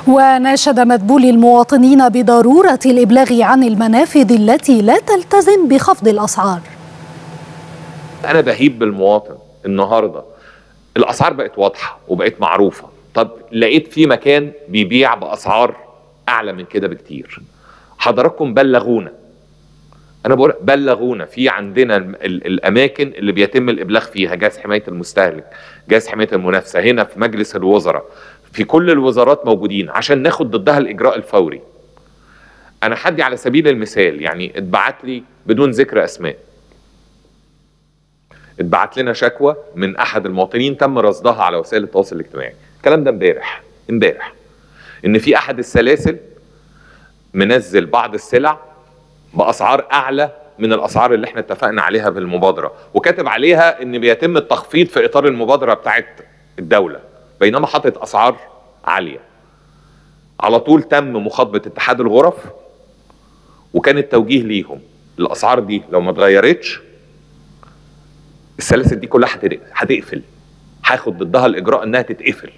وناشد مدبولي المواطنين بضرورة الإبلاغ عن المنافذ التي لا تلتزم بخفض الأسعار انا بهيب بالمواطن النهارده الاسعار بقت واضحه وبقت معروفه طب لقيت في مكان بيبيع باسعار اعلى من كده بكتير حضراتكم بلغونا انا بقول بلغونا في عندنا ال ال الاماكن اللي بيتم الابلاغ فيها جهاز حمايه المستهلك جهاز حمايه المنافسه هنا في مجلس الوزراء في كل الوزارات موجودين عشان ناخد ضدها الاجراء الفوري انا حدي على سبيل المثال يعني اتبعت لي بدون ذكر اسماء اتبعت لنا شكوى من احد المواطنين تم رصدها على وسائل التواصل الاجتماعي الكلام ده امبارح امبارح ان في احد السلاسل منزل بعض السلع باسعار اعلى من الاسعار اللي احنا اتفقنا عليها في المبادره وكاتب عليها ان بيتم التخفيض في اطار المبادره بتاعت الدوله بينما حاطط اسعار عاليه على طول تم مخاطبه اتحاد الغرف وكان التوجيه ليهم الاسعار دي لو ما اتغيرتش السلاسل دي كلها هتقفل هاخد ضدها الاجراء انها تتقفل